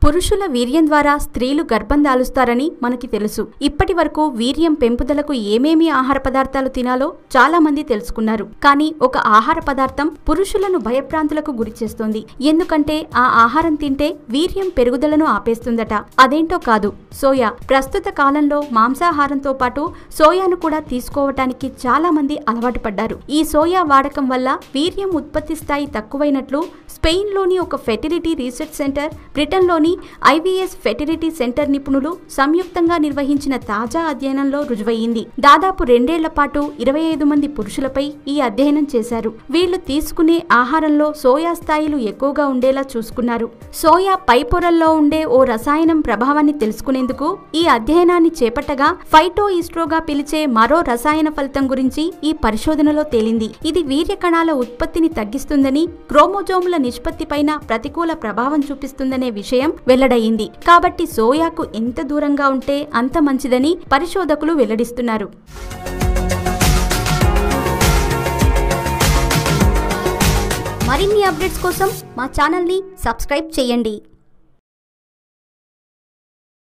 పురుషుల వీర్యం ద్వారా స్త్రీలు గర్భం దాలుస్తారని మనకి తెలుసు ఇప్పటి వరకు వీర్యం పెంపుదలకు ఏమేమి ఆహార పదార్థాలు తినాలో చాలా మంది తెలుసుకున్నారు కానీ ఒక ఆహార పదార్థం పురుషులను భయప్రాంతులకు గురిచేస్తోంది ఎందుకంటే ఆ ఆహారం తింటే వీర్యం పెరుగుదలను ఆపేస్తుందట అదేంటో కాదు సోయా ప్రస్తుత కాలంలో మాంసాహారంతో పాటు సోయాను కూడా తీసుకోవటానికి చాలా మంది అలవాటు పడ్డారు ఈ సోయా వాడకం వల్ల వీర్యం ఉత్పత్తి స్థాయి తక్కువైనట్లు స్పెయిన్లోని ఒక ఫెర్టిలిటీ రీసెర్చ్ సెంటర్ బ్రిటన్లోని ఐవీఎస్ ఫెర్టిలిటీ సెంటర్ నిపుణులు సంయుక్తంగా నిర్వహించిన తాజా అధ్యయనంలో రుజువయ్యింది దాదాపు రెండేళ్ల పాటు ఇరవై ఐదు మంది పురుషులపై ఈ అధ్యయనం చేశారు వీళ్లు తీసుకునే ఆహారంలో సోయా స్థాయిలు ఎక్కువగా ఉండేలా చూసుకున్నారు సోయా పై పొరల్లో ఉండే ఓ రసాయనం ప్రభావాన్ని తెలుసుకునేందుకు ఈ అధ్యయనాన్ని చేపట్టగా ఫైటో ఈస్ట్రోగా పిలిచే మరో రసాయన ఫలితం గురించి ఈ పరిశోధనలో తేలింది ఇది వీర్య కణాల ఉత్పత్తిని తగ్గిస్తుందని క్రోమోజోముల నిష్పత్తిపైన ప్రతికూల ప్రభావం చూపిస్తుందనే విషయం వెల్లడయింది కాబట్టి సోయాకు ఎంత దూరంగా ఉంటే అంత మంచిదని పరిశోధకులు వెల్లడిస్తున్నారు మరిన్ని అప్డేట్స్ కోసం మా ఛానల్ని సబ్స్క్రైబ్ చేయండి